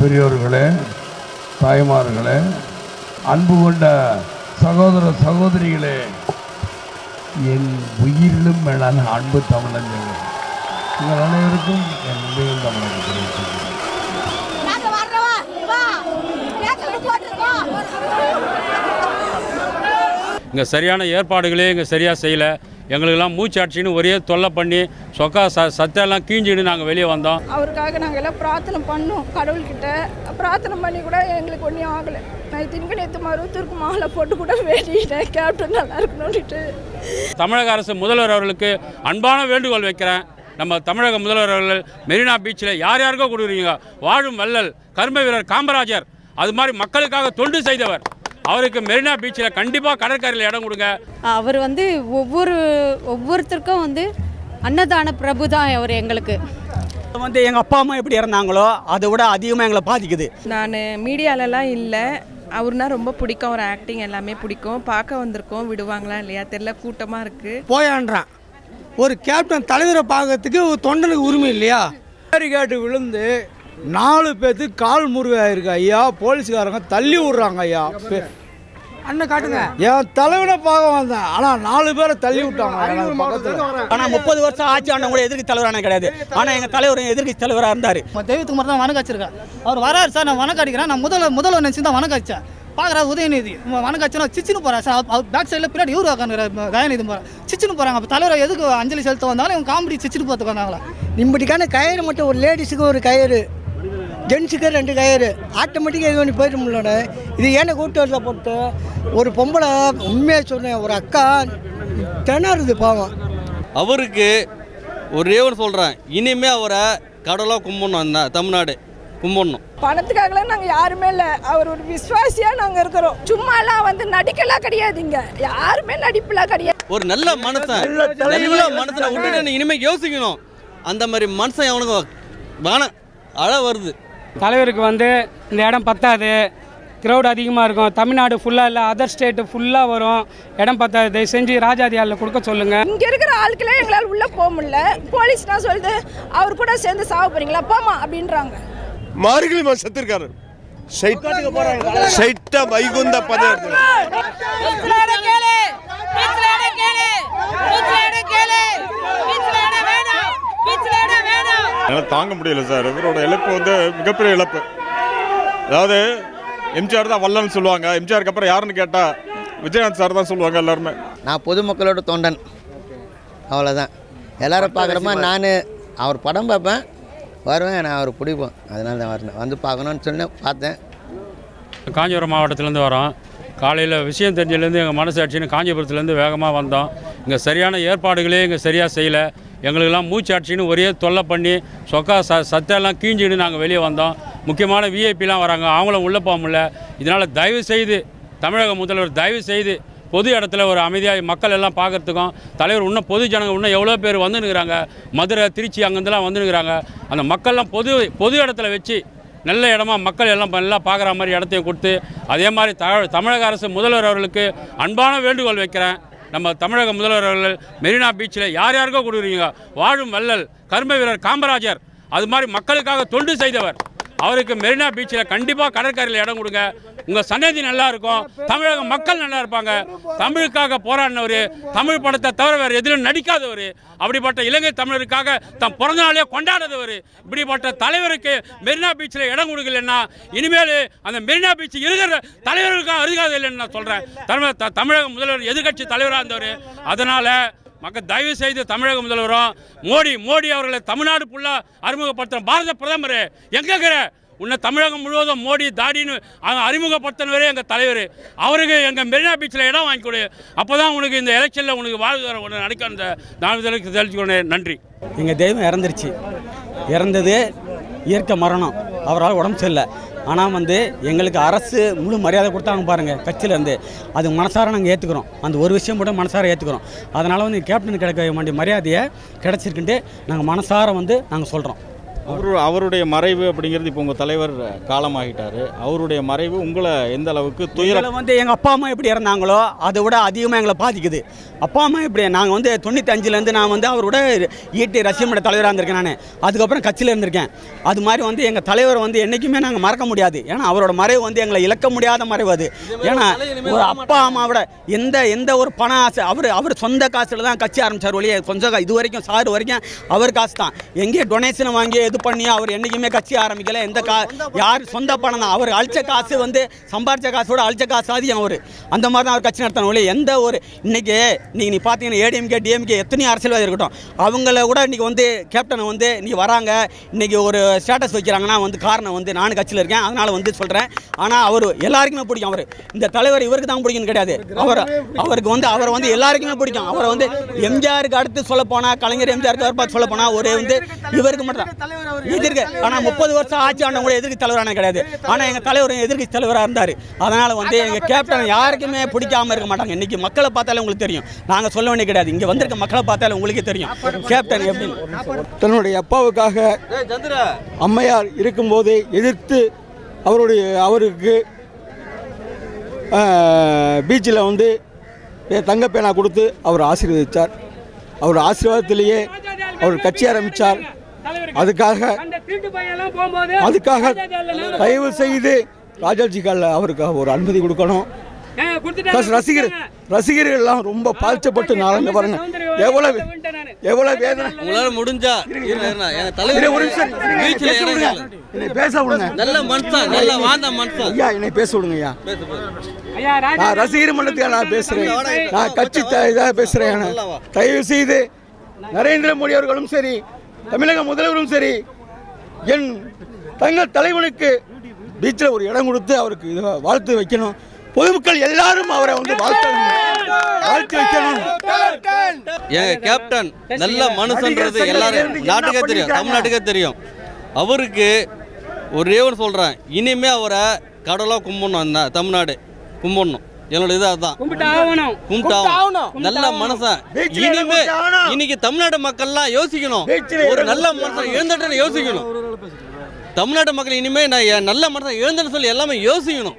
பெரியோர்களே தாய்மார்களே அன்பு கொண்ட சகோதர சகோதரிகளே என் உயிரிலும் மேலான அன்பு தமிழஞ்சங்கள் உங்கள் அனைவருக்கும் என் உண்மையில் தமிழக தெரிவித்துக்கிறேன் நாங்க வர்றோம் வா கேட்கல போட்டுருக்கோம் இங்கே சரியான ஏற்பாடுகளே இங்கே சரியாக செய்யலை எங்களுக்கெல்லாம் மூச்சாட்சின்னு ஒரே தொல்லை பண்ணி சொக்கா ச சத்தெல்லாம் கீஞ்சின்னு நாங்கள் வெளியே வந்தோம் அவருக்காக நாங்கள் எல்லாம் பிரார்த்தனை பண்ணோம் கடவுள்கிட்ட பிரார்த்தனை பண்ணி கூட எங்களுக்கு ஒன்றும் ஆகலை நான் திங்க நேற்று மருவத்தூருக்கு மாலை போட்டு கூட வேண்டிட்டேன் கேப்டன் நல்லா இருக்கணும்னுட்டு தமிழக அரசு முதல்வர் அவர்களுக்கு அன்பான வேண்டுகோள் வைக்கிறேன் நம்ம தமிழக முதல்வர் அவர்கள் மெரினா பீச்சில் யார் யாருக்கோ கொடுக்குறீங்க வாழும் வள்ளல் கர்ம வீரர் காமராஜர் அது மாதிரி மக்களுக்காக தொண்டு செய்தவர் அவருக்கு மெரினா பீச்சில் கண்டிப்பாக கடற்கரையில் இடம் கொடுங்க அவர் வந்து ஒவ்வொரு ஒவ்வொருத்தருக்கும் வந்து அன்னதான பிரபு தான் அவர் எங்களுக்கு வந்து எங்கள் அப்பா அம்மா எப்படி இறந்தாங்களோ அதை விட அதிகமாக எங்களை பாதிக்குது நான் மீடியாலலாம் இல்லை அவர்னா ரொம்ப பிடிக்கும் அவர் ஆக்டிங் எல்லாமே பிடிக்கும் பார்க்க வந்திருக்கோம் விடுவாங்களா இல்லையா தெரில கூட்டமாக இருக்குது போயான்றான் ஒரு கேப்டன் தலைவரை பார்க்கறதுக்கு ஒரு தொண்டனுக்கு உரிமை இல்லையா பேரிகேட்டு விழுந்து நாலு பேர்த்துக்கு கால் முருகாயிருக்கு ஐயா போலீஸ்காரங்க தள்ளி விட்றாங்க ஐயா அண்ணன் காட்டுங்க என் தலைவனை பார்க்க வந்தேன் ஆனால் நாலு பேரை தள்ளி விட்டாங்க எனக்கு பக்கத்தில் ஆனால் முப்பது வருஷம் ஆட்சி ஆண்ட கூட எதிர்க்கு தலைவரான கிடையாது ஆனால் எங்கள் தலைவர் எதிர்க்கு தலைவராக இருந்தார் தெய்வத்துக்கு மட்டும் தான் வணக்கம் வச்சிருக்கேன் அவர் வராரு சார் நான் வணக்கம் அடிக்கிறேன் நான் முதல்ல முதல்வர் நினச்சி தான் வணக்கம் வச்சேன் பார்க்குறா உதயநிதி வணக்கம் வச்சா சிச்சுன்னு போகிறேன் சார் அவர் பேக் சைடில் பின்னாடி இவரு உட்காந்து தயாநிதி போகிறேன் சிச்சுன்னு போகிறாங்க அப்போ தலைவர் எதுக்கு அஞ்சலி செலுத்த வந்தாலும் இவங்க காமெடி சிச்சுன்னு பார்த்துக்கு வந்தாங்களா நிம்படிக்கான கயிறு மட்டும் ஒரு லேடிஸுக்கு ஒரு கயிறு ஜென்ஸுக்கு ரெண்டு கயிறு ஆட்டோமேட்டிக்காக இது பண்ணி போயிட முடியல இது ஏன்னா கூட்டு வரல போட்டு ஒரு பொம்பளை உண்மையாக சொன்னேன் ஒரு அக்கா திணறுது பாவம் அவருக்கு ஒரே ஒன்று சொல்கிறேன் இனிமே அவரை கடவுளாக கும்பிடணும் அந்த தமிழ்நாடு கும்பிடணும் பணத்துக்காகலாம் நாங்கள் யாருமே இல்லை அவர் ஒரு விசுவாசியாக நாங்கள் இருக்கிறோம் சும்மாலாம் வந்து நடிக்கலாம் கிடையாதுங்க யாருமே நடிப்புலாம் கிடையாது ஒரு நல்ல மனுஷன் நல்ல மனுஷனை விட்டுட்டு இனிமே யோசிக்கணும் அந்த மாதிரி மனுஷன் அவனுக்கு வேணாம் அழ வருது தலைவருக்கு வந்து இந்த இடம் பத்தாது க்ரௌட் அதிகமாக இருக்கும் தமிழ்நாடு ஃபுல்லாக இல்லை அதர் ஸ்டேட்டு ஃபுல்லாக வரும் இடம் பத்தாது தயவு செஞ்சு ராஜாதியாலில் கொடுக்க சொல்லுங்கள் இங்கே இருக்கிற ஆட்களே எங்களால் உள்ளே போக முடியல போலீஸ் நான் சொல்லுது அவர் கூட சேர்ந்து சாவ போறீங்களா போமா அப்படின்றாங்க மார்கழி மாதம் செத்துருக்காரு சைட்டா வைகுந்த பதவி என்னால் தாங்க முடியல சார் இவரோட இழப்பு வந்து மிகப்பெரிய இழப்பு அதாவது எம்ஜிஆர் தான் வல்லன்னு சொல்லுவாங்க எம்ஜிஆருக்கு அப்புறம் யாருன்னு கேட்டால் விஜயகாந்த் சார் தான் சொல்லுவாங்க எல்லாருமே நான் பொதுமக்களோட தொண்டன் அவ்வளோதான் எல்லாரும் பார்க்குறமா நான் அவர் படம் பார்ப்பேன் வருவேன் நான் அவர் பிடிப்பேன் அதனால தான் வரேன் வந்து பார்க்கணுன்னு சொன்னேன் பார்த்தேன் காஞ்சிபுரம் மாவட்டத்திலேருந்து வரோம் காலையில் விஷயம் தெரிஞ்சதுலேருந்து எங்கள் மனசாட்சின்னு காஞ்சிபுரத்துலேருந்து வேகமாக வந்தோம் இங்கே சரியான ஏற்பாடுகளே இங்கே சரியாக செய்யலை எங்களுக்கெல்லாம் மூச்சாட்சின்னு ஒரே தொல்லை பண்ணி சொக்கா ச சத்தெல்லாம் கீஞ்சின்னு நாங்கள் வெளியே வந்தோம் முக்கியமான விஐபிலாம் வராங்க அவங்களும் உள்ளே போக முடியல இதனால் தயவு செய்து தமிழக முதல்வர் தயவு செய்து பொது இடத்துல ஒரு அமைதியாக மக்கள் எல்லாம் பார்க்கறதுக்கும் தலைவர் இன்னும் பொது ஜனங்க இன்னும் எவ்வளோ பேர் வந்துனுக்குறாங்க மதுரை திருச்சி அங்கேருந்துலாம் வந்துனுக்குறாங்க அந்த மக்கள்லாம் பொது பொது இடத்துல வச்சு நல்ல இடமா மக்கள் எல்லாம் நல்லா பார்க்குற மாதிரி இடத்தையும் கொடுத்து அதே மாதிரி த தமிழக அரசு முதல்வர் அவர்களுக்கு அன்பான வேண்டுகோள் வைக்கிறேன் நம்ம தமிழக முதல்வர் அவர்கள் மெரினா பீச்சில் யார் யாருக்கோ கொடுக்குறீங்க வாழும் வள்ளல் கர்ம வீரர் காமராஜர் அது மாதிரி மக்களுக்காக தொண்டு செய்தவர் அவருக்கு மெரினா பீச்சில் கண்டிப்பாக கடற்கரையில் இடம் கொடுங்க உங்கள் சன்னதி நல்லா இருக்கும் தமிழக மக்கள் நல்லா இருப்பாங்க தமிழுக்காக போராடினவர் தமிழ் படத்தை தவிர வேறு எதிலும் நடிக்காதவர் அப்படிப்பட்ட இலங்கை தமிழருக்காக தம் பிறந்த நாளே கொண்டாடாதவர் இப்படிப்பட்ட தலைவருக்கு மெரினா பீச்சில் இடம் கொடுக்கலன்னா இனிமேல் அந்த மெரினா பீச் இருக்கிற தலைவருக்காக இருக்காது இல்லைன்னு நான் சொல்கிறேன் தமிழக த- தமிழக முதல்வர் எதிர்க்கட்சி தலைவராக இருந்தவர் அதனால் மக்கள் தயவு செய்து தமிழக முதல்வரும் மோடி மோடி அவர்களை தமிழ்நாடு ஃபுல்லாக அறிமுகப்படுத்துகிற பாரத பிரதமர் எங்கே இருக்கிற உன்னை தமிழகம் முழுவதும் மோடி தாடின்னு அவங்க அறிமுகப்படுத்தினவரே எங்கள் தலைவர் அவருக்கு எங்கள் மெரினா பீச்சில் இடம் வாங்கி கொடு அப்போ தான் உனக்கு இந்த எலெக்ஷனில் உனக்கு வாழ்கிற ஒன்று நடக்க அந்த நான் தெரிவிச்சுக்கொண்டேன் நன்றி எங்கள் தெய்வம் இறந்துருச்சு இறந்தது இயற்கை மரணம் அவரால் உடம்பு சரியில்லை ஆனால் வந்து எங்களுக்கு அரசு முழு மரியாதை கொடுத்தாங்க பாருங்கள் கட்சியிலேருந்து அது மனசார நாங்கள் ஏற்றுக்கிறோம் அந்த ஒரு விஷயம் மட்டும் மனசார ஏற்றுக்கிறோம் அதனால் வந்து கேப்டன் கிடைக்க வேண்டிய மரியாதையை கிடச்சிருக்குன்ட்டு நாங்கள் மனசார வந்து நாங்கள் சொல்கிறோம் அவரு அவருடைய மறைவு அப்படிங்கிறது இப்போ உங்கள் தலைவர் காலமாகிட்டார் அவருடைய மறைவு உங்களை எந்த அளவுக்கு துயர எங்களை வந்து எங்கள் அப்பா அம்மா எப்படி இறந்தாங்களோ அதை விட அதிகமாக எங்களை பாதிக்குது அப்பா அம்மா எப்படி நாங்கள் வந்து தொண்ணூத்தஞ்சுலேருந்து நான் வந்து அவரோட ஈட்டி ரஷ்யமோட தலைவராக இருந்திருக்கேன் நான் அதுக்கப்புறம் கட்சியில் இருந்திருக்கேன் அது மாதிரி வந்து எங்கள் தலைவர் வந்து என்றைக்குமே நாங்கள் மறக்க முடியாது ஏன்னா அவரோட மறைவு வந்து எங்களை இழக்க முடியாத மறைவு அது ஏன்னா ஒரு அப்பா அம்மாவோட எந்த எந்த ஒரு பண ஆசை அவர் அவர் சொந்த காசில் தான் கட்சி ஆரம்பிச்சார் ஒழிய சொந்த கா- இது வரைக்கும் சார் வரைக்கும் அவர் காசு தான் எங்கேயும் டொனேஷன் வாங்கி இது பண்ணி அவர் என்றைக்குமே கட்சி ஆரம்பிக்கல எந்த கா யார் சொந்த பணம் தான் அவர் அழிச்ச காசு வந்து சம்பாரிச்ச காசோட அழிச்ச காசு அதிகம் அவர் அந்த மாதிரி தான் அவர் கட்சி நடத்தணும் ஒழிய எந்த ஒரு இன்னைக்கு இன்னைக்கு நீ பார்த்தீங்கன்னா ஏடிஎம்கே டிஎம்கே எத்தனையோ அரசியல்வாதி இருக்கட்டும் அவங்கள கூட இன்னைக்கு வந்து கேப்டன் வந்து நீ வராங்க இன்னைக்கு ஒரு ஸ்டேட்டஸ் வைக்கிறாங்கன்னா வந்து காரணம் வந்து நானும் கட்சியில் இருக்கேன் அதனால வந்து சொல்கிறேன் ஆனால் அவர் எல்லாருக்குமே பிடிக்கும் அவர் இந்த தலைவர் இவருக்கு தான் பிடிக்கும்னு கிடையாது அவர் அவருக்கு வந்து அவரை வந்து எல்லாருக்குமே பிடிக்கும் அவரை வந்து எம்ஜிஆருக்கு அடுத்து சொல்ல போனால் கலைஞர் எம்ஜிஆருக்கு அவர் பார்த்து சொல்ல போனால் ஒரு வந்து இவருக்கு மட்டும் தான் எதிர்க்கு ஆனால் முப்பது வருஷம் ஆட்சி ஆண்ட கூட எதிர்க்கு தலைவரான கிடையாது ஆனால் எங்கள் தலைவர் எதிர்க்கு தலைவராக இருந்தார் அதனால் வந்து எங்கள் கேப்டன் யாருக்குமே பிடிக்காம இருக்க மாட்டாங்க இன்னைக்கு மக்களை பார்த்தாலே உங்களுக்கு தெரியும் நாங்கள் சொல்ல வேண்டிய கிடையாது இங்கே வந்திருக்க மக்களை பார்த்தாலே உங்களுக்கே தெரியும் கேப்டன் எப்படின்னு தன்னுடைய அப்பாவுக்காக அம்மையார் இருக்கும்போது எதிர்த்து அவருடைய அவருக்கு பீச்சில் வந்து தங்க பேனா கொடுத்து அவர் ஆசீர்வதித்தார் அவர் ஆசீர்வாதத்திலேயே அவர் கட்சி ஆரம்பித்தார் அதுக்காக அதுக்காக தயவு செய்து ராஜாஜி காலில் அவருக்கு ஒரு அனுமதி கொடுக்கணும் Plus ரசிகர் ரசிகர்கள் எல்லாம் ரொம்ப பாதிக்கப்பட்டு நாளங்க பாருங்க எவ்வளவு எவ்வளவு வேதனை உங்களால முடிஞ்சா இருங்க, இருங்க. எங்க இரு, தலைவர் ஒரு நிமிஷம் என்னை பீச்சில் பேச விடுங்க. என்னை பேச விடுங்க நல்ல மனுஷன் நல்ல வாழ்ந்த மனுஷன் ஐயா என்னை பேச விடுங்க ஐயா நான் ரசிகர் மன்றத்துக்காக நான் பேசுறேன் நான் கட்சி த- இதாக பேசுறேன் நான். தயவு செய்து நரேந்திர மோடி அவர்களும் சரி தமிழக முதல்வரும் சரி என் தங்க தலைவனுக்கு பீச்சில் ஒரு இடம் கொடுத்து அவருக்கு இது வாழ்த்து வைக்கணும் பொதுமக்கள் எல்லாரும் அவரை வந்து வாழ்த்தணும் வாழ்த்து வைக்கணும் எங்க கேப்டன் நல்ல மனுஷன்றது எல்லாரும் நாட்டுக்கே தெரியும் தமிழ்நாட்டுக்கே தெரியும் அவருக்கு ஒரே ஒன்று சொல்கிறேன் இனிமே அவரை கடவுளாக கும்பிடணும் அந்த தமிழ்நாடு கும்பிடணும் என்னோட இது அதுதான் ஆகணும் கும்பிட்டாகணும் நல்ல மனுஷன் இனிமே இன்னைக்கு தமிழ்நாடு மக்கள்லாம் யோசிக்கணும் ஒரு நல்ல மனுஷன் எழுந்துட்டு யோசிக்கணும் தமிழ்நாட்டு மக்கள் இனிமே நான் என் நல்ல மனுஷன் எழுந்துன்னு சொல்லி எல்லாமே யோசிக்கணும்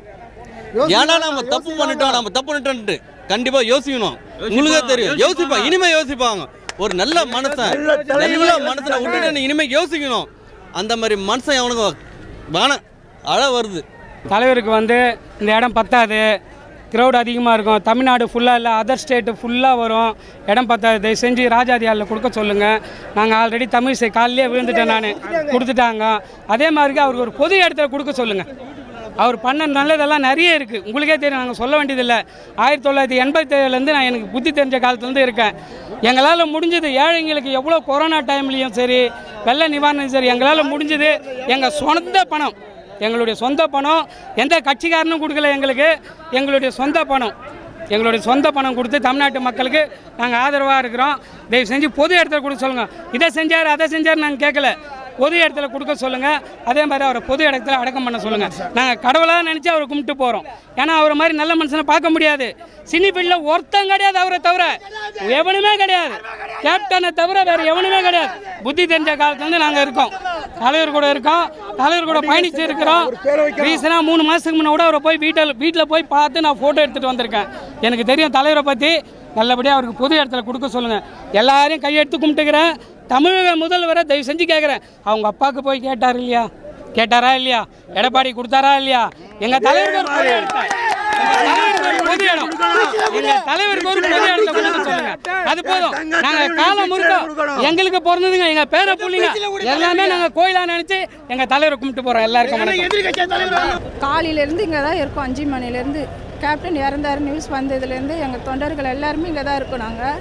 ஏன்னா நம்ம தப்பு பண்ணிட்டோம் நம்ம தப்பு பண்ணிட்டோம்ட்டு கண்டிப்பா யோசிக்கணும் உங்களுக்கே தெரியும் யோசிப்பாங்க இனிமே யோசிப்பாங்க ஒரு நல்ல மனுஷன் நல்ல மனுஷனை விட்டுட்டு இனிமே யோசிக்கணும் அந்த மாதிரி மனுஷன் அவனுக்கு வேணாம் அழ வருது தலைவருக்கு வந்து இந்த இடம் பத்தாது க்ரௌட் அதிகமாக இருக்கும் தமிழ்நாடு ஃபுல்லாக இல்லை அதர் ஸ்டேட்டு ஃபுல்லாக வரும் இடம் பத்தாது தயவு செஞ்சு ராஜாதி ஹாலில் கொடுக்க சொல்லுங்கள் நாங்கள் ஆல்ரெடி தமிழ் சை காலையிலே விழுந்துட்டேன் நான் கொடுத்துட்டாங்க அதே மாதிரி அவருக்கு ஒரு பொது இடத்துல கொடுக்க சொல்லுங்கள் அவர் பண்ண நல்லதெல்லாம் நிறைய இருக்குது உங்களுக்கே தெரியும் நாங்கள் சொல்ல வேண்டியதில்லை ஆயிரத்தி தொள்ளாயிரத்தி எண்பத்தேழுலேருந்து நான் எனக்கு புத்தி தெரிஞ்ச காலத்துலேருந்து இருக்கேன் எங்களால் முடிஞ்சது ஏழைங்களுக்கு எவ்வளோ கொரோனா டைம்லேயும் சரி வெள்ள நிவாரணம் சரி எங்களால் முடிஞ்சது எங்கள் சொந்த பணம் எங்களுடைய சொந்த பணம் எந்த கட்சிக்காரனும் கொடுக்கல எங்களுக்கு எங்களுடைய சொந்த பணம் எங்களுடைய சொந்த பணம் கொடுத்து தமிழ்நாட்டு மக்களுக்கு நாங்கள் ஆதரவாக இருக்கிறோம் தயவு செஞ்சு பொது இடத்துல கொடுக்க சொல்லுங்கள் இதை செஞ்சார் அதை செஞ்சார் நாங்கள் கேட்கல பொது இடத்துல கொடுக்க சொல்லுங்கள் அதே மாதிரி அவரை பொது இடத்துல அடக்கம் பண்ண சொல்லுங்கள் நாங்கள் கடவுளாக நினச்சி அவரை கும்பிட்டு போகிறோம் ஏன்னா அவரை மாதிரி நல்ல மனுஷனை பார்க்க முடியாது சினி ஃபீல்டில் ஒருத்தன் கிடையாது அவரை தவிர எவனுமே கிடையாது கேப்டனை தவிர வேறு எவனுமே கிடையாது புத்தி தெரிஞ்ச காலத்துலேருந்து நாங்கள் இருக்கோம் தலைவர் கூட இருக்கோம் தலைவர் கூட பயணிச்சு இருக்கிறோம் ரீசனாக மூணு மாதத்துக்கு முன்ன கூட அவரை போய் வீட்டில் வீட்டில் போய் பார்த்து நான் ஃபோட்டோ எடுத்துகிட்டு வந்திருக்கேன் எனக்கு தெரியும் தலைவரை பற்றி நல்லபடியாக அவருக்கு பொது இடத்துல கொடுக்க சொல்லுங்கள் எல்லாரையும் கையெடுத்து கும்பிட்டுக்கிறேன் தமிழக முதல்வரை தயவு செஞ்சு கேட்குறேன் அவங்க அப்பாவுக்கு போய் கேட்டார் இல்லையா கேட்டாரா இல்லையா எடப்பாடி கொடுத்தாரா இல்லையா எங்கள் தலைவருக்கு ஒரு பொது இடத்தை எங்க தலைவருக்கு ஒரு பொது இடம் எங்க தலைவருக்கு ஒரு பொது இடத்தை கொடுக்க சொல்லுங்க அது போதும் நாங்க காலம் முழுக்க எங்களுக்கு பிறந்ததுங்க எங்க பேர புள்ளிங்க எல்லாமே நாங்க கோயிலா நினைச்சு எங்க தலைவரை கும்பிட்டு போறோம் எல்லாருக்கும் வணக்கம் காலையிலேருந்து இங்கே தான் இருக்கோம் அஞ்சு மணிலேருந்து கேப்டன் இறந்தாரு நியூஸ் வந்ததுலேருந்து எங்கள் தொண்டர்கள் எல்லாருமே இங்கே தான் இருக்கோம் நாங்கள்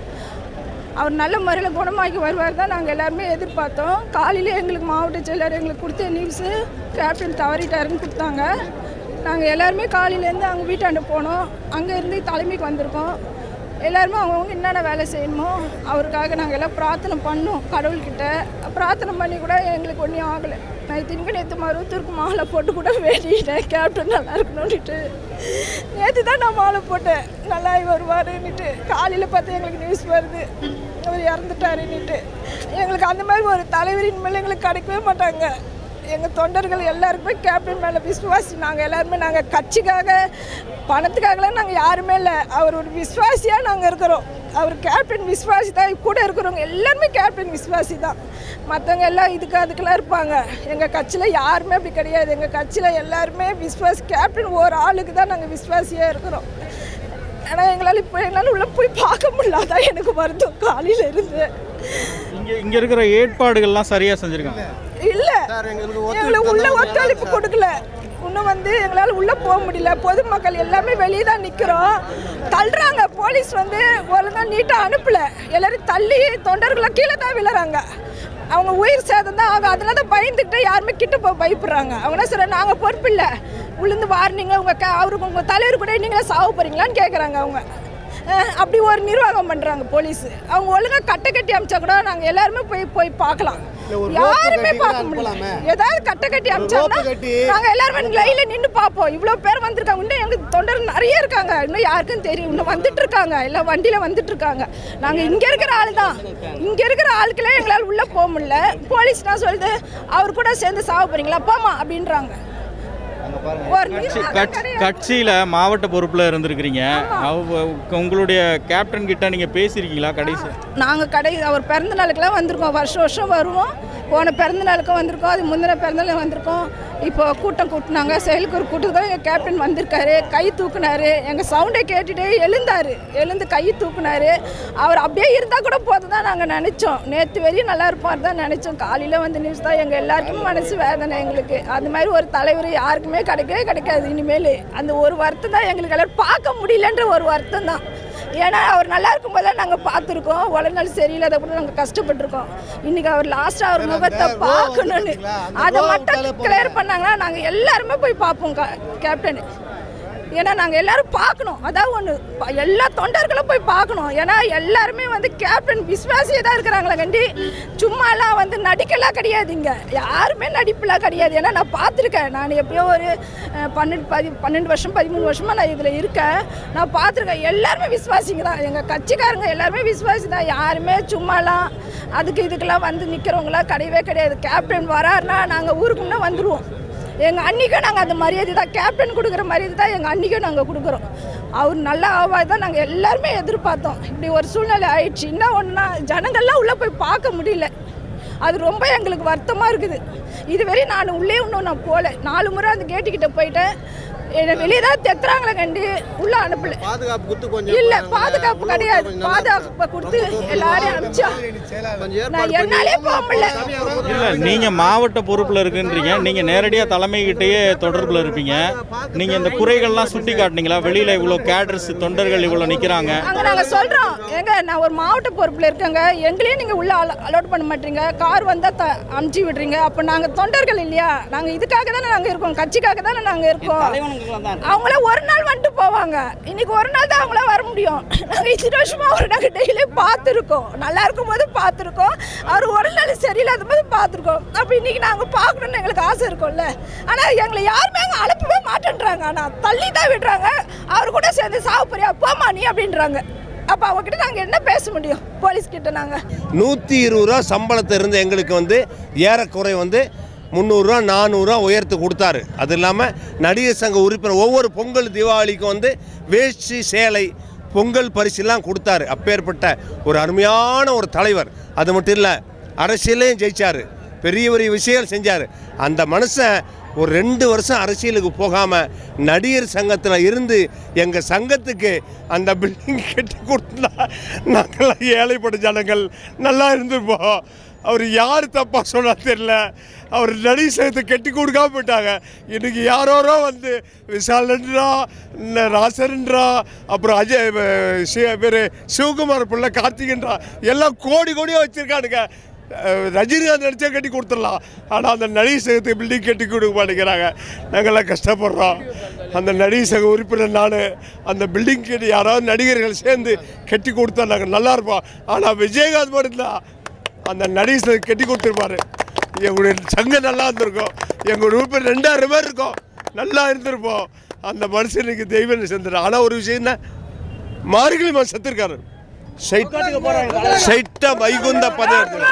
அவர் நல்ல முறையில் குணமாக்கி வருவார் தான் நாங்கள் எல்லாருமே எதிர்பார்த்தோம் காலையிலே எங்களுக்கு மாவட்ட செயலர் எங்களுக்கு கொடுத்த நியூஸு கேப்டன் தவறிட்டாருன்னு கொடுத்தாங்க நாங்கள் எல்லாருமே காலையிலேருந்து அங்கே வீட்டாண்ட போனோம் அங்கே இருந்து தலைமைக்கு வந்திருக்கோம் எல்லாருமே அவங்கவுங்க என்னென்ன வேலை செய்யணுமோ அவருக்காக நாங்கள் எல்லாம் பிரார்த்தனை பண்ணோம் கடவுள்கிட்ட பிரார்த்தனை பண்ணி கூட எங்களுக்கு ஒன்றும் ஆகலை நான் இத்தனைக்கும் நேற்று மருவத்தூருக்கு மாலை போட்டு கூட வேண்டிட்டேன் கேப்டன் நல்லா இருக்கணும்னுட்டு நேற்று தான் நான் மாலை போட்டேன் நல்லா வருவாருன்னுட்டு காலையில் பார்த்து எங்களுக்கு நியூஸ் வருது அவர் இறந்துட்டாருன்னுட்டு எங்களுக்கு அந்த மாதிரி ஒரு தலைவரின் மேலே எங்களுக்கு கிடைக்கவே மாட்டாங்க எங்கள் தொண்டர்கள் எல்லாருக்குமே கேப்டன் மேலே விசுவாசி நாங்கள் எல்லாருமே நாங்கள் கட்சிக்காக பணத்துக்காகலாம் நாங்கள் யாருமே இல்லை அவர் ஒரு விசுவாசியாக நாங்கள் இருக்கிறோம் அவர் கேப்டன் விசுவாசி தான் கூட இருக்கிறவங்க எல்லாருமே கேப்டன் விசுவாசி தான் மற்றவங்க எல்லாம் இதுக்கு அதுக்கெல்லாம் இருப்பாங்க எங்கள் கட்சியில் யாருமே அப்படி கிடையாது எங்கள் கட்சியில் எல்லாருமே விஸ்வாசி கேப்டன் ஒரு ஆளுக்கு தான் நாங்கள் விசுவாசியாக இருக்கிறோம் ஆனால் எங்களால் இப்போ எங்களால் உள்ள போய் பார்க்க முடியல அதான் எனக்கு வருத்தம் காலையில் இருந்து இங்கே இங்கே இருக்கிற ஏற்பாடுகள்லாம் சரியாக செஞ்சுருக்காங்க இல்லை எங்களுக்கு உள்ள ஒத்துழைப்பு கொடுக்கல இன்னும் வந்து எங்களால் உள்ளே போக முடியல பொதுமக்கள் எல்லாமே வெளியே தான் நிற்கிறோம் தள்ளுறாங்க போலீஸ் வந்து ஒழுங்காக நீட்டாக அனுப்பலை எல்லாரும் தள்ளி தொண்டர்களை கீழே தான் விழுறாங்க அவங்க உயிர் சேதம் தான் ஆகும் அதனால தான் பயந்துக்கிட்டு யாருமே கிட்ட போக பயப்படுறாங்க அவங்க என்ன சொல்கிறாங்க நாங்கள் பொறுப்பு இல்லை உளுந்து வாரினீங்க உங்கள் க அவருக்கு உங்கள் தலைவர் கூட நீங்களே சாவ போகிறீங்களான்னு கேட்குறாங்க அவங்க அஹ் அப்படி ஒரு நிர்வாகம் பண்ணுறாங்க போலீஸ் அவங்க ஒழுங்காக கட்டை கட்டி அமிச்சா கூட நாங்கள் எல்லாருமே போய் போய் பார்க்கலாம் யாருமே பார்க்க முடியல ஏதாவது கட்டை கட்டி அமிச்சாங்கன்னா நாங்கள் எல்லாருமே லைனில் நின்று பார்ப்போம் இவ்வளோ பேர் வந்திருக்காங்க இன்னும் எங்கள் தொண்டர் நிறைய இருக்காங்க இன்னும் யாருக்கும் தெரியும் இன்னும் வந்துட்டு இருக்காங்க எல்லாம் வண்டியில் வந்துட்டு இருக்காங்க நாங்கள் இங்கே இருக்கிற ஆள் தான் இங்கே இருக்கிற ஆளுக்களே எங்களால் உள்ளே போக முடியல போலீஸ் நான் சொல்லுது அவர் கூட சேர்ந்து சாவ போறீங்களா போமா அப்படின்றாங்க ஒரு கட்சி நிர்வாகம் கட்சி கிடையாது. கட்சியில் மாவட்ட பொறுப்பில் இருந்திருக்கிறீங்க அவ- உங்களுடைய கேப்டன் கிட்ட நீங்கள் பேசியிருக்கீங்களா கடைசி நாங்கள் கடை அவர் பிறந்த நாளுக்கெல்லாம் வந்திருக்கோம் வருஷம் வருஷம் வருவோம் போன பிறந்த நாளுக்கும் வந்திருக்கோம் அது முந்தின பிறந்த நாள் வந்திருக்கோம் இப்போ கூட்டம் கூட்டினாங்க செயலுக்கு ஒரு கூட்டத்துக்கு எங்கள் கேப்டன் வந்திருக்காரு கை தூக்குனாரு எங்கள் சவுண்டை கேட்டுட்டு எழுந்தார் எழுந்து கை தூக்குனாரு அவர் அப்படியே இருந்தால் கூட போதும் தான் நாங்கள் நினச்சோம் நேற்று வரையும் நல்லா இருப்பார் தான் நினச்சோம் காலையில் வந்து நியூஸ் தான் எங்கள் எல்லாருக்குமே மனசு வேதனை எங்களுக்கு அந்த மாதிரி ஒரு தலைவர் யாருக்குமே கிடைக்கவே கிடைக்காது இனிமேல் அந்த ஒரு வருத்தம் தான் எங்களுக்கு எல்லாரும் பார்க்க முடியலன்ற ஒரு வருத்தம் தான் ஏன்னா அவர் நல்லா இருக்கும்போது நாங்கள் பார்த்துருக்கோம் உடல்நல சரியில்லாத கூட நாங்கள் கஷ்டப்பட்டிருக்கோம் இன்னைக்கு அவர் லாஸ்ட்டாக அவர் முகத்தை பார்க்கணும்னு அதை மட்டும் கிளியர் பண்ணாங்கன்னா நாங்கள் எல்லாருமே போய் பார்ப்போம் கா- கேப்டன் ஏன்னா நாங்கள் எல்லாரும் பார்க்கணும் அதான் ஒன்று எல்லா தொண்டர்களும் போய் பார்க்கணும் ஏன்னா எல்லாருமே வந்து கேப்டன் விஸ்வாசியே தான் இருக்கிறாங்களே கண்டி சும்மாலாம் வந்து நடிக்கலாம் கிடையாது இங்கே யாருமே நடிப்புலாம் கிடையாது ஏன்னா நான் பார்த்துருக்கேன் நான் எப்பயோ ஒரு அஹ், பன்னெண்டு பதி பன்னெண்டு வருஷம் பதிமூணு வருஷமாக நான் இதில் இருக்கேன் நான் பார்த்துருக்கேன் எல்லாருமே விஸ்வாசிங்க தான் எங்கள் கட்சிக்காரங்க எல்லாருமே விஸ்வாசி தான் யாருமே சும்மாலாம் அதுக்கு இதுக்கெல்லாம் வந்து நிற்கிறவங்களாம் கிடையவே கிடையாது கேப்டன் வராருன்னா நாங்கள் ஊருக்கு முன்னே வந்துடுவோம் எங்கள் அன்னிக்கும் நாங்கள் அந்த மரியாதை தான் கேப்டன் கொடுக்குற மரியாதை தான் எங்கள் அன்னிக்கும் நாங்கள் கொடுக்குறோம் அவர் நல்லா ஆவாது தான் நாங்கள் எல்லாருமே எதிர்பார்த்தோம் இப்படி ஒரு சூழ்நிலை ஆயிடுச்சு என்ன ஒன்றுனா ஜனங்கள்லாம் உள்ளே போய் பார்க்க முடியல அது ரொம்ப எங்களுக்கு வருத்தமாக இருக்குது இதுவரை நான் உள்ளே இன்னும் நான் போகல நாலு முறை அந்த கேட்டுக்கிட்ட போயிட்டேன் என்னை வெளியே தான் தெத்துறாங்களே கண்டு உள்ளே அனுப்பல பாதுகாப்பு கொடுத்து கொஞ்சம் இல்லை பாதுகாப்பு கிடையாது பாதுகாப்பு கொடுத்து எல்லாரையும் அனுப்பிச்சா நான் என்னாலே போக முடியல இல்லை நீங்கள் மாவட்ட பொறுப்பில் இருக்குன்றீங்க நீங்கள் நேரடியாக தலைமைகிட்டயே தொடர்பில் இருப்பீங்க நீங்கள் இந்த குறைகள்லாம் சுட்டி காட்டினீங்களா வெளியில் இவ்வளோ கேடர்ஸ் தொண்டர்கள் இவ்வளோ நிற்கிறாங்க அங்க நாங்க சொல்றோம் ஏங்க நான் ஒரு மாவட்ட பொறுப்புல இருக்கேங்க எங்களையும் நீங்க உள்ள அலோட் பண்ண மாட்டீங்க கார் வந்தா த அமுச்சு விடுறீங்க அப்ப நாங்க தொண்டர்கள் இல்லையா நாங்க இதுக்காக தானே நாங்க இருக்கோம் கட்சிக்காக தானே நாங்க இருக்கோம் அவங்கள ஒரு நாள் வந்துட்டு போவாங்க இன்னைக்கு ஒரு நாள் தான் அவங்கள வர முடியும் நாங்க இத்தனை வருஷமா அவர் நாங்க டெய்லி பார்த்துருக்கோம் நல்லா இருக்கும்போது பார்த்துருக்கோம் அவர் ஒரு நாள் சரியில்லாத போது பார்த்துருக்கோம் அப்ப இன்னைக்கு நாங்க பார்க்கணும்னு எங்களுக்கு ஆசை இருக்கும்ல ஆனா எங்களை யாருமே அங்க அனுப்பவே மாட்டேன்றாங்க ஆனா தள்ளி தான் விடுறாங்க அவர் கூட சேர்ந்து சாவு போறியா போமா நீ அப்படின்றாங்க அப்ப அவங்ககிட்ட நாங்க என்ன பேச முடியும் போலீஸ் கிட்ட நாங்க நூற்றி இருபது ரூபா சம்பளத்தை இருந்த எங்களுக்கு வந்து ஏறக்குறை வந்து முந்நூறுரூவா நானூறுரூவா உயர்த்து கொடுத்தாரு அது இல்லாமல் நடிகர் சங்க உறுப்பினர் ஒவ்வொரு பொங்கல் தீபாவளிக்கும் வந்து வேஷ்டி சேலை பொங்கல் பரிசுலாம் கொடுத்தாரு அப்பேற்பட்ட ஒரு அருமையான ஒரு தலைவர் அது மட்டும் இல்லை அரசியலையும் ஜெயிச்சார் பெரிய பெரிய விஷயங்கள் செஞ்சார் அந்த மனுஷன் ஒரு ரெண்டு வருஷம் அரசியலுக்கு போகாமல் நடிகர் சங்கத்தில் இருந்து எங்கள் சங்கத்துக்கு அந்த பில்டிங் கட்டி கொடுத்தா நாங்கள்லாம் ஏழைப்பட்ட ஜனங்கள் நல்லா இருந்திருப்போம் அவர் யார் தப்பாக சொன்னா தெரியல அவர் நடிகர் சங்கத்தை கட்டி கொடுக்காம போயிட்டாங்க இன்னைக்கு யாரோரோ வந்து விசாலன்றா ந- ராசரன்றா அப்புறம் அஜய் அஹ், சி- பேர் சிவகுமார் பிள்ளை கார்த்திகன்றா எல்லாம் கோடி கோடியாக வச்சுருக்கானுங்க அஹ், ரஜினிகாந்த் நடிச்சா கட்டி கொடுத்துடலாம் ஆனால் அந்த நடிகர் சங்கத்துக்கு பில்டிங் கட்டி கொடுக்க மாட்டேங்கிறாங்க நாங்கள்லாம் கஷ்டப்படுறோம் அந்த நடிகர் சங்க உறுப்பினர் நான் அந்த பில்டிங் கட்டி யாராவது நடிகர்கள் சேர்ந்து கட்டி கொடுத்தா நாங்கள் நல்லா இருப்போம் ஆனால் விஜயகாந்த் மட்டும்தான் அந்த நடிகர் சங்கம் கட்டி கொடுத்துருப்பாரு எங்களுடைய சங்கம் நல்லா இருந்திருக்கும் எங்களுடைய உறுப்பினர் ரெண்டாயிரம் பேர் இருக்கோம் நல்லா இருந்திருப்போம் அந்த மனுஷனுக்கு தெய்வம் சேர்ந்துடும் ஆனால் ஒரு விஷயம் என்ன மார்கழி மாதம் செத்துருக்காரு சைட்டா வைகுந்த பதம்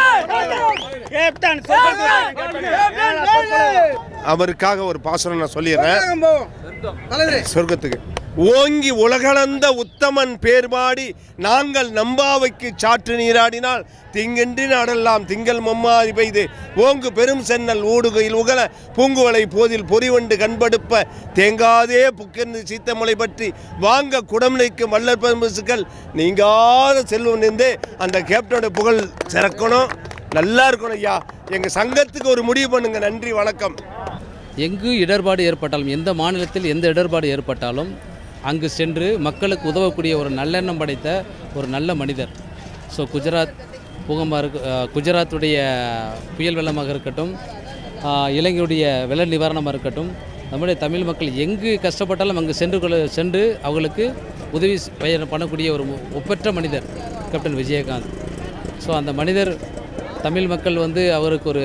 அவருக்காக ஒரு பாசனம் நான் சொல்லிடுறேன் சொர்க்கத்துக்கு ஓங்கி உலகளந்த உத்தமன் பேர்பாடி நாங்கள் நம்பாவைக்கு சாற்று நீராடினால் திங்கென்றி நாடெல்லாம் திங்கள் மம்மாரி பெய்து ஓங்கு பெரும் சென்னல் ஊடுகையில் உகல பூங்குவலை போதில் பொறிவண்டு கண்படுப்ப தேங்காதே புக்கென்று சீத்தமலை பற்றி வாங்க குடம் நிற்கும் வல்லற் பரிசுகள் நீங்காத செல்வம் நின்று அந்த கேப்டனோட புகழ் சிறக்கணும் நல்லா இருக்கணும் ஐயா எங்கள் சங்கத்துக்கு ஒரு முடிவு பண்ணுங்க நன்றி வணக்கம் எங்கு இடர்பாடு ஏற்பட்டாலும் எந்த மாநிலத்தில் எந்த இடர்பாடு ஏற்பட்டாலும் அங்கு சென்று மக்களுக்கு உதவக்கூடிய ஒரு நல்லெண்ணம் படைத்த ஒரு நல்ல மனிதர் ஸோ குஜராத் பூகம்பா இருக்கு அஹ், குஜராத்துடைய புயல் வெள்ளமாக இருக்கட்டும் அஹ், இலங்கையுடைய வெள்ள நிவாரணமாக இருக்கட்டும் நம்முடைய தமிழ் மக்கள் எங்கு கஷ்டப்பட்டாலும் அங்கு சென்று கொள்ள சென்று அவங்களுக்கு உதவி ஸ்- பய- பண்ணக்கூடிய ஒரு ஒ- ஒப்பற்ற மனிதர் கேப்டன் விஜயகாந்த் ஸோ அந்த மனிதர் தமிழ் மக்கள் வந்து அவருக்கு ஒரு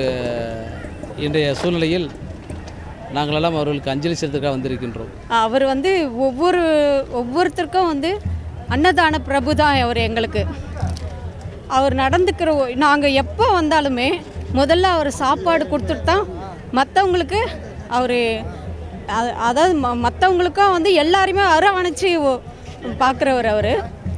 இன்றைய சூழ்நிலையில் நாங்களெல்லாம் அவர்களுக்கு அஞ்சலி செலுத்துக்காக வந்திருக்கின்றோம் அவர் வந்து ஒவ்வொரு ஒவ்வொருத்தருக்கும் வந்து அன்னதான பிரபு தான் அவர் எங்களுக்கு அவர் நடந்துக்கிற நாங்கள் எப்போ வந்தாலுமே முதல்ல அவர் சாப்பாடு கொடுத்துட்டு தான் மற்றவங்களுக்கு அவர் அதாவது ம மற்றவங்களுக்கும் வந்து எல்லாருமே அரவணைச்சி பார்க்குறவர் அவர்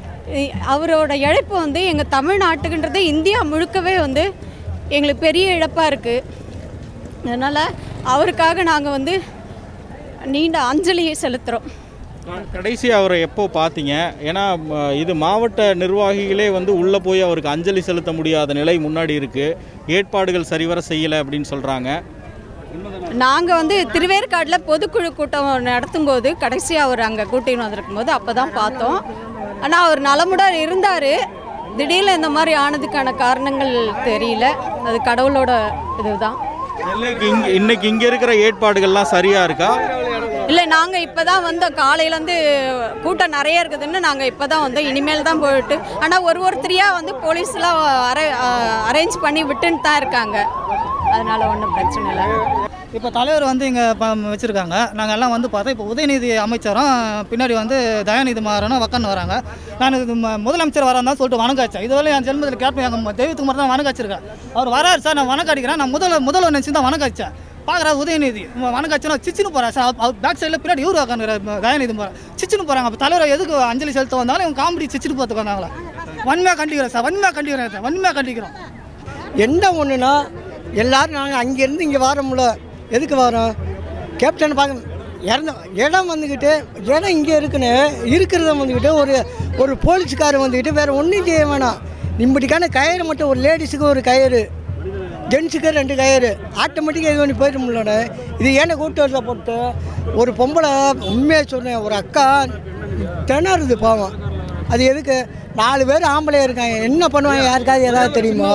அவரோட இழப்பு வந்து எங்கள் தமிழ்நாட்டுக்குன்றது இந்தியா முழுக்கவே வந்து எங்களுக்கு பெரிய இழப்பாக இருக்குது அதனால் அவருக்காக நாங்கள் வந்து நீண்ட அஞ்சலியை செலுத்துகிறோம் கடைசி அவரை எப்போ பார்த்தீங்க ஏன்னா ம, இது மாவட்ட நிர்வாகிகளே வந்து உள்ளே போய் அவருக்கு அஞ்சலி செலுத்த முடியாத நிலை முன்னாடி இருக்குது ஏற்பாடுகள் சரிவர செய்யலை அப்படின்னு சொல்கிறாங்க நாங்கள் வந்து திருவேற்காட்டில் பொதுக்குழு கூட்டம் நடத்தும்போது கடைசி அவர் அங்கே கூட்டின்னு வந்திருக்கும் போது அப்போ தான் பார்த்தோம் ஆனால் அவர் நலமுடன் இருந்தார் திடீர்னு இந்த மாதிரி ஆனதுக்கான காரணங்கள் தெரியல அது கடவுளோட இதுதான் இன்னைக்கு இங்கே இன்னைக்கு இங்கே இருக்கிற ஏற்பாடுகள்லாம் சரியாக இருக்கா இல்லை நாங்கள் இப்போ தான் வந்தோம் காலையிலேருந்து கூட்டம் நிறைய இருக்குதுன்னு நாங்கள் இப்போ தான் வந்தோம் இனிமேல் தான் போயிட்டு ஆனால் ஒரு ஒருத்தரையாக வந்து போலீஸ்லாம் அரே அரேஞ்ச் பண்ணி விட்டுன்னு தான் இருக்காங்க அதனால ஒன்றும் பிரச்சனை இல்லை இப்போ தலைவர் வந்து இங்கே வச்சுருக்காங்க நாங்கள் எல்லாம் வந்து பார்த்தா இப்போ உதயநிதி அமைச்சரும் பின்னாடி வந்து தயாநிதி மாறனும் உக்காந்து வராங்க நான் இது ம- முதலமைச்சர் வரான் தான் சொல்லிட்டு வணங்காச்சேன் இதுவரை என் ஜென்மத்தில் கேட்பேன் எங்கள் தெய்வத்துக்கு மட்டும் தான் வணங்காச்சிருக்கேன் அவர் வராரு சார் நான் வணக்கம் அடிக்கிறேன் நான் முதல்ல முதல்வர் நினச்சி தான் வணங்காச்சேன் பார்க்குறா உதயநிதி வணங்காச்சுன்னா சிச்சுன்னு போகிறேன் சார் அவர் பேக் சைடில் பின்னாடி இவரு உக்காந்துக்கிற தயாநிதி போகிறேன் சிச்சுன்னு போகிறாங்க அப்போ தலைவர் எதுக்கு அஞ்சலி செலுத்த வந்தாலும் இவங்க காமெடி சிச்சுட்டு பார்த்துக்கு வந்தாங்களா வன்மையாக கண்டிக்கிறேன் சார் வன்மையாக கண்டிக்கிறேன் சார் வன்மையாக கண்டிக்கிறோம் என்ன ஒன்றுனா எல்லாரும் நாங்கள் அங்கேருந்து இங்கே வரோம்ல எதுக்கு வரோம் கேப்டன் பார்க்க இறந்த இடம் வந்துக்கிட்டு இடம் இங்கே இருக்குன்னு இருக்கிறத வந்துக்கிட்டு ஒரு ஒரு போலீஸ்காரன் வந்துக்கிட்டு வேறு ஒன்றும் செய்ய வேணாம் நிம்மதிக்கான கயிறு மட்டும் ஒரு லேடிஸுக்கு ஒரு கயிறு ஜென்ஸுக்கு ரெண்டு கயிறு ஆட்டோமேட்டிக்காக இது பண்ணி போயிடும்லண்ணே இது ஏன்னா கூட்டத்தில் போட்டு ஒரு பொம்பளை உண்மையாக சொன்னேன் ஒரு அக்கா திணறுது பாவம் அது எதுக்கு நாலு பேர் ஆம்பளை இருக்காங்க என்ன பண்ணுவாங்க யாருக்காவது ஏதாவது தெரியுமா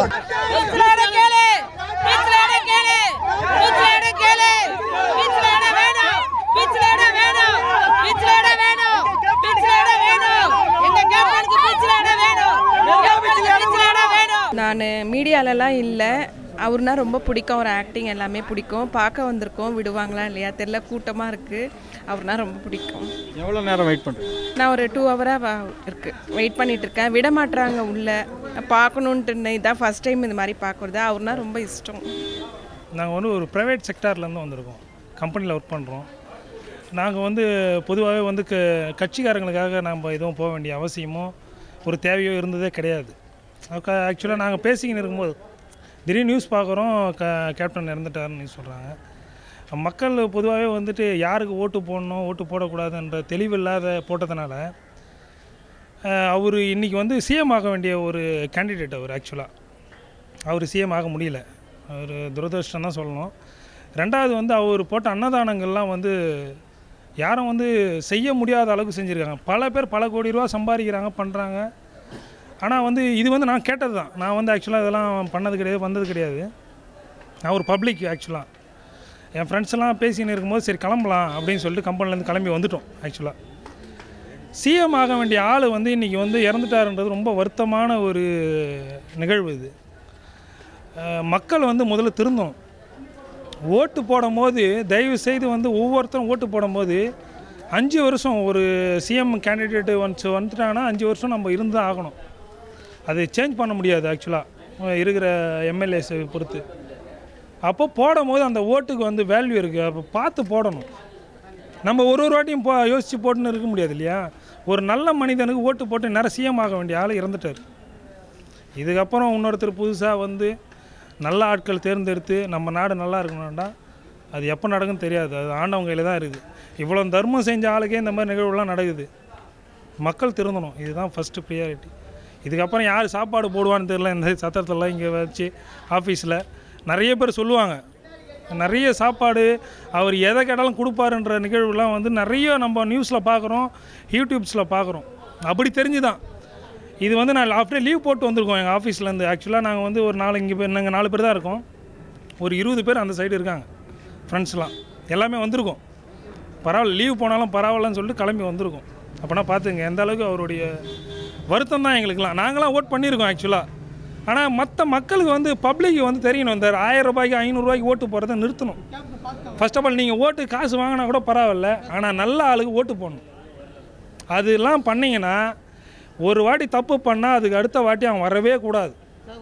நான் மீடியாலலாம் இல்லை அவர்னா ரொம்ப பிடிக்கும் அவர் ஆக்டிங் எல்லாமே பிடிக்கும் பார்க்க வந்திருக்கோம் விடுவாங்களா இல்லையா தெரில கூட்டமாக இருக்குது அவர்னா ரொம்ப பிடிக்கும் எவ்வளோ நேரம் வெயிட் பண்ணுறேன் நான் ஒரு டூ ஹவராக இருக்குது வெயிட் பண்ணிட்டு இருக்கேன் விட மாட்றாங்க உள்ளே பார்க்கணுன்ட்டு இதான் ஃபஸ்ட் டைம் இந்த மாதிரி பார்க்குறது அவர்னா ரொம்ப இஷ்டம் நாங்கள் வந்து ஒரு ப்ரைவேட் செக்டார்லேருந்து வந்திருக்கோம் கம்பெனியில் ஒர்க் பண்ணுறோம் நாங்கள் வந்து பொதுவாகவே வந்து க கட்சிக்காரங்களுக்காக நம்ம எதுவும் போக வேண்டிய அவசியமோ ஒரு தேவையோ இருந்ததே கிடையாது ஆக்சுவலாக நாங்கள் பேசிக்கின்னு இருக்கும்போது திடீர்னு நியூஸ் பார்க்குறோம் க கேப்டன் இறந்துட்டாருன்னு நியூஸ் சொல்கிறாங்க மக்கள் பொதுவாகவே வந்துட்டு யாருக்கு ஓட்டு போடணும் ஓட்டு போடக்கூடாதுன்ற தெளிவில்லாத போட்டதுனால அவர் இன்றைக்கி வந்து சிஎம் ஆக வேண்டிய ஒரு கேண்டிடேட் அவர் ஆக்சுவலாக அவர் சிஎம் ஆக முடியல அவர் துரதிருஷ்டம் தான் சொல்லணும் ரெண்டாவது வந்து அவர் போட்ட அன்னதானங்கள்லாம் வந்து யாரும் வந்து செய்ய முடியாத அளவுக்கு செஞ்சுருக்காங்க பல பேர் பல கோடி ரூபா சம்பாதிக்கிறாங்க பண்ணுறாங்க ஆனால் வந்து இது வந்து நான் கேட்டது தான் நான் வந்து ஆக்சுவலாக இதெல்லாம் பண்ணது கிடையாது வந்தது கிடையாது நான் ஒரு பப்ளிக் ஆக்சுவலாக என் ஃப்ரெண்ட்ஸ் எல்லாம் பேசின்னு இருக்கும்போது சரி கிளம்பலாம் அப்படின்னு சொல்லிட்டு கம்பெனிலேருந்து கிளம்பி வந்துட்டோம் ஆக்சுவலாக சிஎம் ஆக வேண்டிய ஆள் வந்து இன்றைக்கி வந்து இறந்துட்டாருன்றது ரொம்ப வருத்தமான ஒரு நிகழ்வு இது அஹ் மக்கள் வந்து முதல்ல திருந்தணும் ஓட்டு போடும்போது தயவு செய்து வந்து ஒவ்வொருத்தரும் ஓட்டு போடும்போது அஞ்சு வருஷம் ஒரு சிஎம் கேண்டிடேட்டு ஒன்ஸ் வந்துட்டாங்கன்னா அஞ்சு வருஷம் நம்ம இருந்து தான் ஆகணும் அது சேஞ்ச் பண்ண முடியாது ஆக்சுவலாக இருக்கிற எம்எல்ஏஸை பொறுத்து அப்போ போடும்போது அந்த ஓட்டுக்கு வந்து வேல்யூ இருக்குது அப்போ பார்த்து போடணும் நம்ம ஒரு ஒரு வாட்டியும் போ யோசித்து போட்டுன்னு இருக்க முடியாது இல்லையா ஒரு நல்ல மனிதனுக்கு ஓட்டு போட்டு நேரம் சிஎம் ஆக வேண்டிய ஆள் இறந்துட்டார் இதுக்கப்புறம் இன்னொருத்தர் புதுசாக வந்து நல்ல ஆட்கள் தேர்ந்தெடுத்து நம்ம நாடு நல்லா இருக்கணும்டா அது எப்போ நடக்குன்னு தெரியாது அது ஆண்டவங்க கையில் தான் இருக்குது இவ்வளோ தர்மம் செஞ்ச ஆளுக்கே இந்த மாதிரி நிகழ்வுலாம் நடக்குது மக்கள் திருந்தணும் இதுதான் ஃபஸ்ட்டு ப்ரியாரிட்டி இதுக்கப்புறம் யார் சாப்பாடு போடுவான்னு தெரியல இந்த சத்திரத்தெல்லாம் இங்கே வச்சு ஆஃபீஸில் நிறைய பேர் சொல்லுவாங்க நிறைய சாப்பாடு அவர் எதை கேட்டாலும் கொடுப்பாருன்ற நிகழ்வுலாம் வந்து நிறைய நம்ம நியூஸில் பார்க்குறோம் யூடியூப்ஸில் பார்க்குறோம் அப்படி தெரிஞ்சு தான் இது வந்து நான் ஆஃப்டர் லீவ் போட்டு வந்திருக்கோம் எங்கள் ஆஃபீஸ்லேருந்து ஆக்சுவலாக நாங்கள் வந்து ஒரு நாலு இங்கே பேர் நாங்கள் நாலு பேர் தான் இருக்கோம் ஒரு இருபது பேர் அந்த சைடு இருக்காங்க ஃப்ரெண்ட்ஸ்லாம் எல்லாமே வந்திருக்கோம் பரவாயில்ல லீவ் போனாலும் பரவாயில்லன்னு சொல்லிட்டு கிளம்பி வந்திருக்கோம் அப்போனா பார்த்துங்க எந்த அளவுக்கு அவருடைய வருத்தம் தான் எங்களுக்குலாம் நாங்களாம் ஓட் பண்ணியிருக்கோம் ஆக்சுவலாக ஆனால் மற்ற மக்களுக்கு வந்து பப்ளிக் வந்து தெரியணும் இந்த ஆயிரம் ரூபாய்க்கு ஐநூறுரூவாய்க்கு ஓட்டு போகிறத நிறுத்தணும் ஃபர்ஸ்ட் ஆஃப் ஆல் நீங்கள் ஓட்டு காசு வாங்கினா கூட பரவாயில்ல ஆனால் நல்ல ஆளுக்கு ஓட்டு போடணும் அதெல்லாம் பண்ணீங்கன்னா ஒரு வாட்டி தப்பு பண்ணால் அதுக்கு அடுத்த வாட்டி அவன் வரவே கூடாது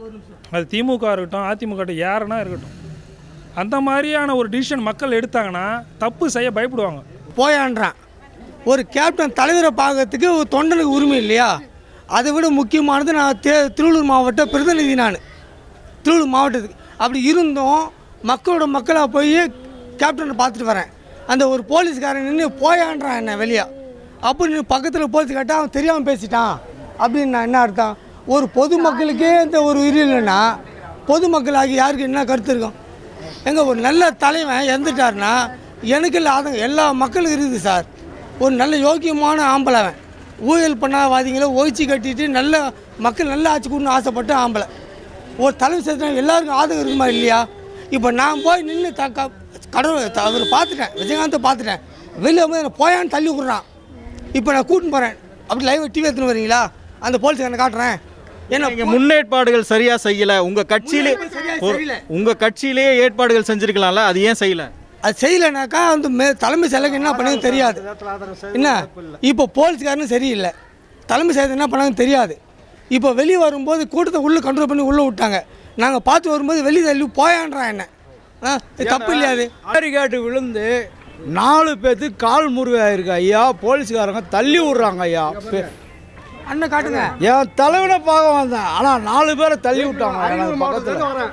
அது திமுக இருக்கட்டும் அதிமுக இருக்கட்டும் யாருன்னா இருக்கட்டும் அந்த மாதிரியான ஒரு டிசிஷன் மக்கள் எடுத்தாங்கன்னா தப்பு செய்ய பயப்படுவாங்க போயான்றான் ஒரு கேப்டன் தலைவரை பார்க்கறதுக்கு ஒரு தொண்டனுக்கு உரிமை இல்லையா அதை விட முக்கியமானது நான் தே திருவள்ளூர் மாவட்ட பிரதிநிதி நான் திருவள்ளூர் மாவட்டத்துக்கு அப்படி இருந்தும் மக்களோட மக்களாக போய் கேப்டனை பார்த்துட்டு வரேன் அந்த ஒரு போலீஸ்காரன் நின்று போயான்றான் என்ன வெளியே அப்படின்னு பக்கத்தில் போலீஸ் கேட்டால் அவன் தெரியாமல் பேசிட்டான் அப்படின்னு நான் என்ன அர்த்தம் ஒரு பொதுமக்களுக்கே இந்த ஒரு உயிர் இல்லைன்னா பொதுமக்களாகி யாருக்கு என்ன கருத்து இருக்கும் எங்க ஒரு நல்ல தலைவன் இறந்துட்டாருன்னா எனக்கு இல்லை ஆதங்க எல்லா மக்களுக்கும் இருக்குது சார் ஒரு நல்ல யோக்கியமான ஆம்பளை அவன் ஊழல் பண்ணாதவாதிகளை ஒழிச்சு கட்டிட்டு நல்ல மக்கள் நல்ல ஆட்சி கொடுன்னு ஆசைப்பட்ட ஆம்பளை ஒரு தலைவர் சேர்த்து எல்லாருக்கும் ஆதங்கம் இருக்குமா இல்லையா இப்போ நான் போய் நின்று த க- கடவுள் த- அவர் பார்த்துட்டேன் விஜயகாந்தை பார்த்துட்டேன் வெளியே வந்து என்னை போயான்னு தள்ளி விட்றான் இப்போ நான் கூட்டின்னு போகிறேன் அப்படி லைவ் டிவி எடுத்துன்னு வரீங்களா அந்த போலீஸ்காரனை காட்டுறேன் என்ன நீங்க முன்னேற்பாடுகள் சரியா செய்யல உங்க கட்சியிலே சரியா ஒரு- செய்யல. உங்க கட்சியிலேயே ஏற்பாடுகள் செஞ்சிருக்கலாம்ல அது ஏன் செய்யல அது செய்யலைனாக்கா வந்து மே தலைமை செயலகம் என்ன பண்ணாங்கன்னு தெரியாது என்ன இப்போ போலீஸ்காரனும் சரியில்லை தலைமை செயலகம் என்ன பண்ணாங்கன்னு தெரியாது இப்போ வெளியே வரும்போது கூட்டத்தை உள்ளே கண்ட்ரோல் பண்ணி உள்ளே விட்டாங்க நாங்கள் பார்த்து வரும்போது வெளியே தள்ளி போயான்றான் என்ன ஆ இது தப்பு இல்லையா அது பேரிகாட்டு விழுந்து நாலு பேர்த்துக்கு கால் முறிவாயிருக்கு ஐயா போலீஸ்காரங்க தள்ளி விட்றாங்க ஐயா பே- அண்ணன் காட்டுங்க என் தலைவனை பார்க்க வந்தேன் ஆனால் நாலு பேரை தள்ளி விட்டாங்க எனக்கு பக்கத்தில்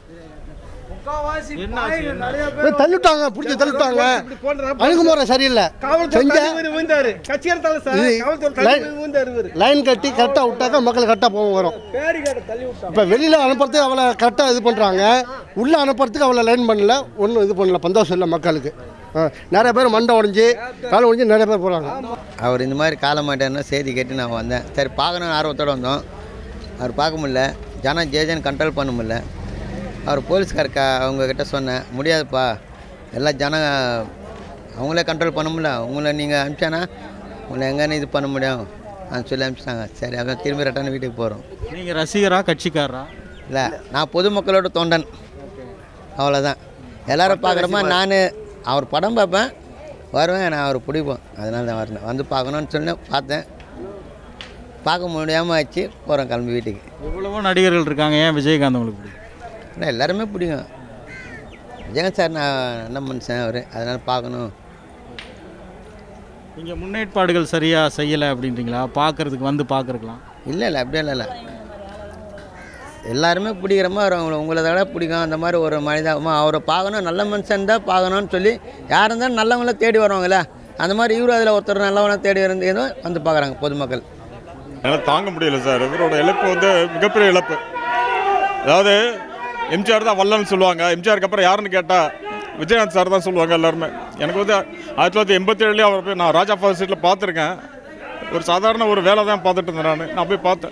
தள்ளிட்டாங்க பிடிச்சி தள்ளிட்டாங்க அணுகுமுறை சரியில்லை செஞ்ச இது லைன் கட்டி கரெக்டாக விட்டாக்கா மக்கள் கரெக்டாக போக வரும் இப்போ வெளியில் அனுப்புறதுக்கு அவளை கரெக்டாக இது பண்ணுறாங்க உள்ளே அனுப்புறதுக்கு அவளை லைன் பண்ணல ஒன்றும் இது பண்ணல பந்தோஷம் இல்லை மக்களுக்கு ஆ, நிறைய பேர் மண்டை உடஞ்சி காலை உடஞ்சி நிறைய பேர் போகிறாங்க அவர் இந்த மாதிரி கால மாட்டேன்னா செய்தி கேட்டு நான் வந்தேன் சரி பார்க்கணும்னு ஆர்வத்தோடு வந்தோம் அவர் பார்க்க முடியல ஜனம் ஜேஜன் கண்ட்ரோல் பண்ண முடியல அவர் போலீஸ்காரக்கா அவங்க கிட்ட சொன்னேன் முடியாதுப்பா எல்லாம் ஜனம் அவங்களே கண்ட்ரோல் பண்ண முடியல உங்களை நீங்கள் அனுப்பிச்சானா உங்களை எங்கன்னு இது பண்ண முடியும் நான் சொல்லி அனுப்பிச்சிட்டாங்க சரி அதான் திரும்பி ரிட்டர்ன் வீட்டுக்கு போகிறோம் நீங்க ரசிகரா கட்சிக்காரரா இல்லை நான் பொதுமக்களோட தொண்டன் அவ்வளோதான் எல்லாரும் பார்க்குறமா நான் அவர் படம் பார்ப்பேன் வருவேன் நான் அவர் பிடிப்போம் அதனால தான் வரேன் வந்து பார்க்கணுன்னு சொன்னேன் பார்த்தேன் பார்க்க முடியாமல் ஆச்சு போகிறேன் கிளம்பி வீட்டுக்கு இவ்வளவோ நடிகர்கள் இருக்காங்க ஏன் விஜயகாந்த் உங்களுக்கு பிடிக்கும் ஆனால் எல்லாருமே பிடிக்கும் விஜயகாந்த் சார் நான் நல்ல மனுஷன் அவர் அதனால் பார்க்கணும் நீங்க முன்னேற்பாடுகள் சரியா செய்யல அப்படின்றீங்களா பார்க்கறதுக்கு வந்து பார்க்கறதுக்கலாம் இல்லை இல்லை அப்படியே இல்லை இல்லை எல்லாருமே பிடிக்கிற மாதிரி அவங்கள உங்களை விட பிடிக்கும் அந்த மாதிரி ஒரு மனிதமா அவரை பார்க்கணும் நல்ல மனுஷன் தான் பார்க்கணும்னு சொல்லி யார் இருந்தாலும் நல்லவங்கள தேடி வருவாங்கல்ல அந்த மாதிரி இவரு அதில் ஒருத்தர் நல்லவனை தேடி இருந்தேதோ வந்து பார்க்குறாங்க பொதுமக்கள் என்னால் தாங்க முடியல சார் இவரோட இழப்பு வந்து மிகப்பெரிய இழப்பு அதாவது எம்ஜிஆர் தான் வல்லன்னு சொல்லுவாங்க எம்ஜிஆருக்கு அப்புறம் யாருன்னு கேட்டால் விஜயகாந்த் சார் தான் சொல்லுவாங்க எல்லாருமே எனக்கு வந்து ஆயிரத்தி தொள்ளாயிரத்தி எண்பத்தி ஏழுலேயே அவர் போய் நான் ராஜா ஃபார் சீட்டில் பார்த்துருக்கேன் ஒரு சாதாரண ஒரு வேலை தான் பார்த்துட்டு இருந்தேன் நான் நான் போய் பார்த்தேன்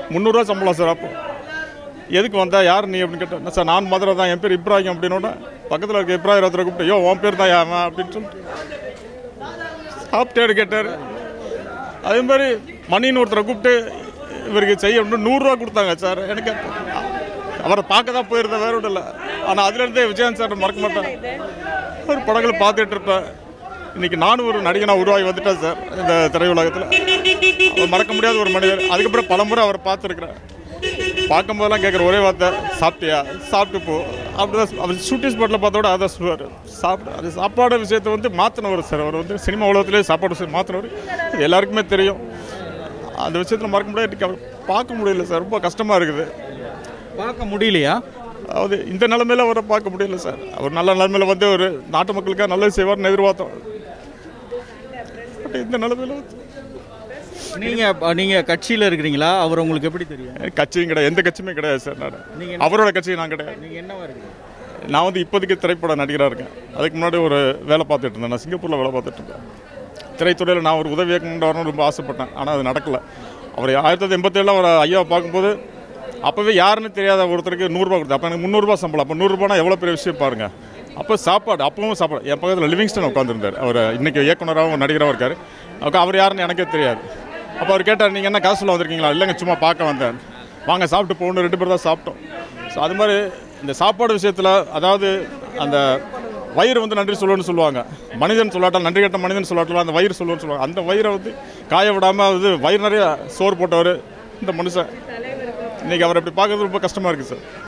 முந்நூறுரூவா சம்பளம் சார் அப்போ எதுக்கு வந்தா யார் நீ அப்படின்னு கேட்டேன் சார் நான் மதுரை தான் என் பேர் இப்ராஹிம் அப்படின்னோட பக்கத்தில் இருக்க இப்ராஹிம் ஒருத்தரை கூப்பிட்டு யோ உன் பேர் தான் ஏமா அப்படின்னு சொல்லிட்டு சாப்பிட்டாரு கேட்டார் அதே மாதிரி மணின்னு ஒருத்தரை கூப்பிட்டு இவருக்கு செய்ய இன்னும் நூறுரூவா கொடுத்தாங்க சார் எனக்கு அவரை பார்க்க தான் போயிருந்தேன் வேற ஒன்றும் இல்லை ஆனால் அதுலேருந்தே விஜயகாந்த் சார் மறக்க மாட்டேன் ஒரு படங்களை பார்த்துட்டு இருப்பேன் இன்னைக்கு நானும் ஒரு நடிகனாக உருவாகி வந்துட்டேன் சார் இந்த திரையுலகத்தில் அவர் மறக்க முடியாத ஒரு மனிதர் அதுக்கப்புறம் பலமுறை அவரை பார்த்துருக்குறேன் பார்க்கும்போதெல்லாம் கேட்குற ஒரே வார்த்தை சாப்பிட்டியா சாப்பிட்டு போ அப்படிதான் அவர் ஷூட்டிங் ஸ்பாட்டில் பார்த்தோட அதான் சொல்லுவார் சாப்பிட்டு அது சாப்பாடு விஷயத்தை வந்து மாற்றினவர் சார் அவர் வந்து சினிமா உலகத்திலே சாப்பாடு விஷயம் மாற்றினவர் இது எல்லாருக்குமே தெரியும் அந்த விஷயத்தில் மறக்க முடியாது இன்னைக்கு அவர் பார்க்க முடியல சார் ரொம்ப கஷ்டமாக இருக்குது பார்க்க முடியலையா அதாவது இந்த நிலமையில அவரை பார்க்க முடியல சார் அவர் நல்ல நிலமையில வந்து ஒரு நாட்டு மக்களுக்காக நல்லது செய்வார்னு எதிர்பார்த்தோம் பட் இந்த நிலமையில வந்து நீங்க நீங்க கட்சியில இருக்கிறீங்களா அவர் உங்களுக்கு எப்படி தெரியும் எனக்கு கட்சியும் கிடையாது எந்த கட்சியுமே கிடையாது சார் நான் நீங்க என்ன- அவரோட கட்சி நான் கிடையாது நீங்க என்னவா இருக்கீங்க நான் வந்து இப்போதைக்கு திரைப்பட நடிகராக இருக்கேன் அதுக்கு முன்னாடி ஒரு வேலை பார்த்துட்டு இருந்தேன் நான் சிங்கப்பூரில் வேலை பார்த்துட்டு இருந்தேன் திரைத்துறையில் நான் ஒரு உதவி இயக்குனர் வரணும்னு ரொம்ப ஆசைப்பட்டேன் ஆனால் அது நடக்கலை அவர் ஆயிரத்தி தொள்ளாயிரத்தி எண்பத்தேழில் அவர் ஐயாவை பார்க்கும்போது அப்போவே யாருன்னு தெரியாத ஒருத்தருக்கு நூறுரூபா கொடுத்தேன் அப்போ எனக்கு முந்நூறுரூபா சம்பளம் அப்போ நூறுரூபானா எவ்வளோ பெரிய விஷயம் பாருங்கள் அப்போ சாப்பாடு அப்பவும் சாப்பாடு என் பக்கத்தில் லிவிங்ஸ்டன் உட்காந்துருந்தார் அவர் இன்னைக்கு இயக்குனராகவும் நடிகராகவும் இருக்கார் அப்போ அவர் யாருன்னு எனக்கே தெரியாது அப்போ அவர் கேட்டார் நீங்கள் என்ன காசுல வந்திருக்கீங்களா இல்லைங்க சும்மா பார்க்க வந்தேன் வாங்க சாப்பிட்டு போகணும் ரெண்டு பேர் தான் சாப்பிட்டோம் ஸோ அது மாதிரி இந்த சாப்பாடு விஷயத்தில் அதாவது அந்த வயிறு வந்து நன்றி சொல்லுன்னு சொல்லுவாங்க மனிதன் சொல்லாட்டா நன்றி கட்ட மனிதன் சொல்லாட்டா அந்த வயிறு சொல்லுன்னு சொல்லுவாங்க அந்த வயிறை வந்து காய விடாமல் அது வயிறு நிறைய சோறு போட்டவர் இந்த மனுஷன் இன்னைக்கு அவர் அப்படி பார்க்கறது ரொம்ப கஷ்டமாக இருக்குது சார்